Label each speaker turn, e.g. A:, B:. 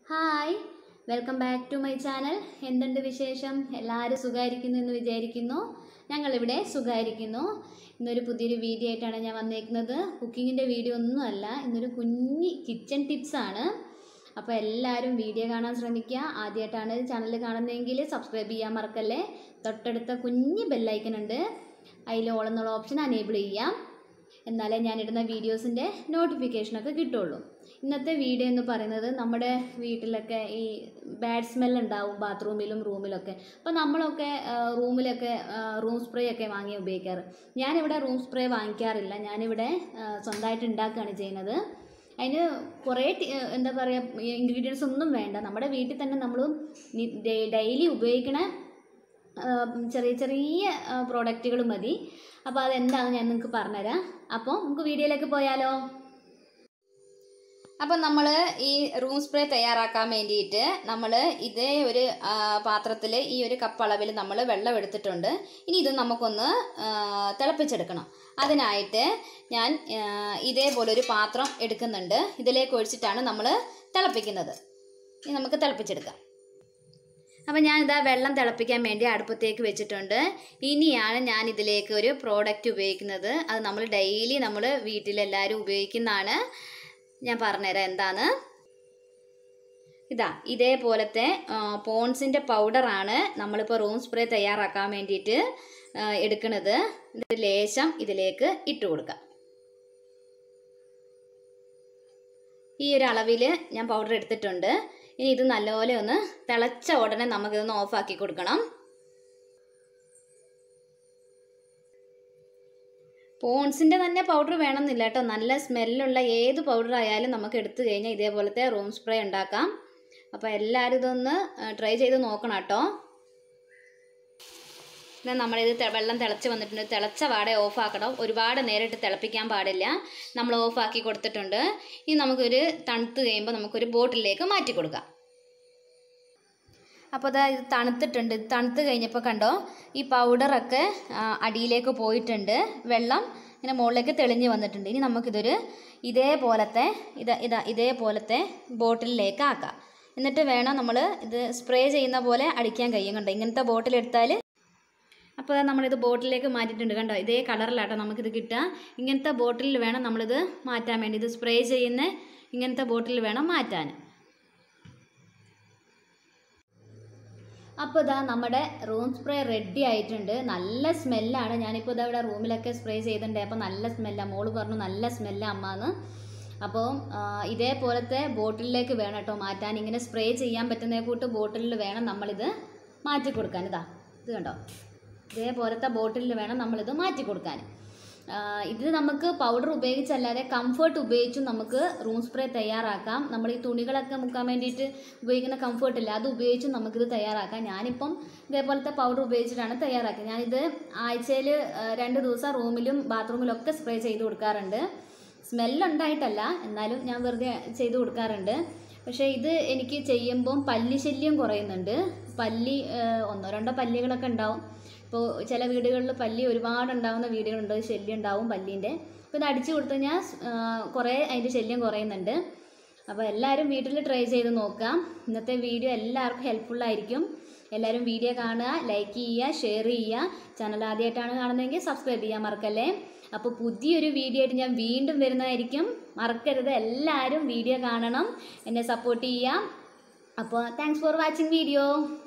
A: hi welcome back to my channel എന്തുണ്ട് വിശേഷം എല്ലാവരും സുഖമായിരിക്കുന്നു എന്ന് വിചാരിക്കുന്നു ഞങ്ങളിവിടെ സുഖമായിരിക്കുന്നു ഇന്നൊരു പുതിയൊരു വീഡിയോ ആയിട്ടാണ് ഞാൻ വന്നേക്കുന്നത് കുക്കിങ്ങിൻ്റെ വീഡിയോ ഒന്നുമല്ല ഇന്നൊരു കുഞ്ഞി കിച്ചൺ ടിപ്സാണ് അപ്പോൾ എല്ലാവരും വീഡിയോ കാണാൻ ശ്രമിക്കുക ആദ്യമായിട്ടാണ് ചാനൽ കാണുന്നതെങ്കിൽ സബ്സ്ക്രൈബ് ചെയ്യാൻ മറക്കല്ലേ തൊട്ടടുത്ത കുഞ്ഞ് ബെല്ലൈക്കൺ ഉണ്ട് അതിൽ ഓൾ എന്നുള്ള ഓപ്ഷൻ അനേബിൾ ചെയ്യാം എന്നാലേ ഞാനിടുന്ന വീഡിയോസിൻ്റെ നോട്ടിഫിക്കേഷനൊക്കെ കിട്ടുള്ളൂ ഇന്നത്തെ വീഡിയോ എന്ന് പറയുന്നത് നമ്മുടെ വീട്ടിലൊക്കെ ഈ ബാഡ് സ്മെൽ ഉണ്ടാവും ബാത്റൂമിലും റൂമിലൊക്കെ അപ്പോൾ നമ്മളൊക്കെ ആ, റൂമിലൊക്കെ ആ, റൂം സ്പ്രേ ഒക്കെ വാങ്ങി ഉപയോഗിക്കാറ് ഞാനിവിടെ റൂം സ്പ്രേ വാങ്ങിക്കാറില്ല ഞാനിവിടെ ആ, സ്വന്തമായിട്ട് ഉണ്ടാക്കുകയാണ് ചെയ്യുന്നത് അതിന് കുറേ ടി- എന്താ പറയുക ഇൻഗ്രീഡിയൻസ് ഒന്നും വേണ്ട നമ്മുടെ വീട്ടിൽ തന്നെ നമ്മൾ ഡെയിലി ഉപയോഗിക്കണ ആ, ചെറിയ ചെറിയ പ്രോഡക്റ്റുകൾ മതി അപ്പോൾ അതെന്താണെന്ന് ഞാൻ നിങ്ങൾക്ക് പറഞ്ഞുതരാം അപ്പോൾ നമുക്ക് വീഡിയോയിലേക്ക് പോയാലോ അപ്പം നമ്മൾ ഈ റൂം സ്പ്രേ തയ്യാറാക്കാൻ വേണ്ടിയിട്ട് നമ്മൾ ഇതേ ഒരു പാത്രത്തിൽ ഈ ഒരു കപ്പ് അളവിൽ നമ്മൾ വെള്ളം എടുത്തിട്ടുണ്ട് ഇനി ഇത് നമുക്കൊന്ന് ആ, തിളപ്പിച്ചെടുക്കണം അതിനായിട്ട് ഞാൻ ആ, ഇതേപോലെ ഒരു പാത്രം എടുക്കുന്നുണ്ട് ഇതിലേക്ക് ഒഴിച്ചിട്ടാണ് നമ്മൾ തിളപ്പിക്കുന്നത് ഇനി നമുക്ക് തിളപ്പിച്ചെടുക്കാം അപ്പം ഞാനിതാ വെള്ളം തിളപ്പിക്കാൻ വേണ്ടി അടുപ്പത്തേക്ക് വെച്ചിട്ടുണ്ട് ഇനിയാണ് ഞാൻ ഇതിലേക്ക് ഒരു പ്രോഡക്റ്റ് ഉപയോഗിക്കുന്നത് അത് നമ്മൾ ഡെയിലി നമ്മൾ വീട്ടിലെല്ലാവരും ഉപയോഗിക്കുന്നതാണ് ഞാൻ പറഞ്ഞുതരാം എന്താണ് ഇതാ ഇതേപോലത്തെ പോൺസിൻ്റെ പൗഡറാണ് നമ്മളിപ്പോൾ റൂം സ്പ്രേ തയ്യാറാക്കാൻ വേണ്ടിയിട്ട് ആ, എടുക്കുന്നത് ഇത് ലേശം ഇതിലേക്ക് ഇട്ട് കൊടുക്കാം ഈ ഒരു അളവിൽ ഞാൻ പൗഡർ എടുത്തിട്ടുണ്ട് ഇനി ഇത് നല്ലപോലെ ഒന്ന് തിളച്ച ഉടനെ നമുക്കിതൊന്ന് ഓഫാക്കി കൊടുക്കണം പോൺസിൻ്റെ തന്നെ പൗഡർ വേണമെന്നില്ല കേട്ടോ നല്ല സ്മെല്ലുള്ള ഏത് പൗഡർ ആയാലും നമുക്ക് എടുത്തു കഴിഞ്ഞാൽ ഇതേപോലത്തെ റൂം സ്പ്രേ ഉണ്ടാക്കാം അപ്പോൾ എല്ലാവരും ഇതൊന്ന് ട്രൈ ചെയ്ത് നോക്കണം കേട്ടോ എന്നാൽ നമ്മളിത് തെ- വെള്ളം തിളച്ച് വന്നിട്ടുണ്ട് തിളച്ച വാടെ ഓഫാക്കണം ഒരുപാട് നേരിട്ട് തിളപ്പിക്കാൻ പാടില്ല നമ്മൾ ഓഫാക്കി കൊടുത്തിട്ടുണ്ട് ഇനി നമുക്കൊരു തണുത്ത് കഴിയുമ്പോൾ നമുക്കൊരു ബോട്ടിലേക്ക് മാറ്റി കൊടുക്കാം അപ്പോൾ അതാ ഇത് തണുത്തിട്ടുണ്ട് ഇത് തണുത്ത് കഴിഞ്ഞപ്പോൾ കണ്ടോ ഈ പൗഡറൊക്കെ ആ, അടിയിലേക്ക് പോയിട്ടുണ്ട് വെള്ളം ഇങ്ങനെ മുകളിലേക്ക് തെളിഞ്ഞ് വന്നിട്ടുണ്ട് ഇനി നമുക്കിതൊരു ഇതേപോലത്തെ ഇതാ ഇതാ ഇതേപോലത്തെ ബോട്ടിലിലേക്ക് ആക്കാം എന്നിട്ട് വേണം നമ്മൾ ഇത് സ്പ്രേ ചെയ്യുന്ന പോലെ അടിക്കാൻ കഴിയും കണ്ടോ ഇങ്ങനത്തെ ബോട്ടിൽ എടുത്താൽ അപ്പോൾ നമ്മളിത് ബോട്ടിലേക്ക് മാറ്റിയിട്ടുണ്ട് കണ്ടോ ഇതേ കളറിലാട്ടോ നമുക്കിത് കിട്ടുക ഇങ്ങനത്തെ ബോട്ടിലിൽ വേണം നമ്മളിത് മാറ്റാൻ വേണ്ടി ഇത് സ്പ്രേ ചെയ്യുന്ന ഇങ്ങനത്തെ ബോട്ടിൽ വേണം മാറ്റാൻ അപ്പോൾ ഇതാ നമ്മുടെ റൂം സ്പ്രേ റെഡി ആയിട്ടുണ്ട് നല്ല സ്മെല്ലാണ് ഞാനിപ്പോൾ ഇതാ ഇവിടെ റൂമിലൊക്കെ സ്പ്രേ ചെയ്തിട്ടുണ്ട് അപ്പോൾ നല്ല സ്മെല്ലാണ് മോള് പറഞ്ഞു നല്ല സ്മെല്ലാണ് അമ്മാന്ന് അപ്പോൾ ആ, ഇതേപോലത്തെ ബോട്ടിലിലേക്ക് വേണം കേട്ടോ മാറ്റാൻ ഇങ്ങനെ സ്പ്രേ ചെയ്യാൻ പറ്റുന്ന കൂട്ട് ബോട്ടിലിൽ വേണം നമ്മളിത് മാറ്റി കൊടുക്കാൻ ഇതാ ഇത് കണ്ടോ ഇതേപോലത്തെ ബോട്ടിലിൽ വേണം നമ്മളിത് മാറ്റി കൊടുക്കാൻ ആ, ഇത് നമുക്ക് പൗഡർ ഉപയോഗിച്ചല്ലാതെ കംഫർട്ട് ഉപയോഗിച്ചും നമുക്ക് റൂം സ്പ്രേ തയ്യാറാക്കാം നമ്മൾ ഈ തുണികളൊക്കെ മുക്കാൻ വേണ്ടിയിട്ട് ഉപയോഗിക്കുന്ന കംഫർട്ട് ഇല്ല അത് ഉപയോഗിച്ചും നമുക്കിത് തയ്യാറാക്കാം ഞാനിപ്പം ഇതേപോലത്തെ പൗഡർ ഉപയോഗിച്ചിട്ടാണ് തയ്യാറാക്കിയത് ഞാനിത് ആഴ്ചയിൽ രണ്ട് ദിവസം റൂമിലും ബാത്റൂമിലൊക്കെ സ്പ്രേ ചെയ്ത് കൊടുക്കാറുണ്ട് സ്മെല്ലുണ്ടായിട്ടല്ല എന്നാലും ഞാൻ വെറുതെ ചെയ്ത് കൊടുക്കാറുണ്ട് പക്ഷേ ഇത് എനിക്ക് ചെയ്യുമ്പം പല്ലി ശല്യം കുറയുന്നുണ്ട് പല്ലി ആ, ഒന്നോ രണ്ടോ പല്ലികളൊക്കെ ഉണ്ടാവും ഇപ്പോൾ ചില വീടുകളിൽ പല്ലി ഒരുപാട് ഉണ്ടാവുന്ന വീടുകളുണ്ട് ശല്യം ഉണ്ടാവും പല്ലീൻ്റെ അപ്പോൾ ഇത് അടിച്ചു കൊടുത്തു കഴിഞ്ഞാൽ ആ, കുറേ അതിൻ്റെ ശല്യം കുറയുന്നുണ്ട് അപ്പോൾ എല്ലാവരും വീട്ടിൽ ട്രൈ ചെയ്ത് നോക്കാം ഇന്നത്തെ വീഡിയോ എല്ലാവർക്കും ഹെൽപ്ഫുള്ളായിരിക്കും എല്ലാവരും വീഡിയോ കാണുക ലൈക്ക് ചെയ്യുക ഷെയർ ചെയ്യുക ചാനൽ ആദ്യമായിട്ടാണ് കാണുന്നതെങ്കിൽ സബ്സ്ക്രൈബ് ചെയ്യാൻ മറക്കല്ലേ അപ്പോൾ പുതിയൊരു വീഡിയോ ആയിട്ട് ഞാൻ വീണ്ടും വരുന്നതായിരിക്കും മറക്കരുത് എല്ലാവരും വീഡിയോ കാണണം എന്നെ സപ്പോർട്ട് ചെയ്യാം അപ്പോൾ താങ്ക്സ് ഫോർ വാച്ചിങ് വീഡിയോ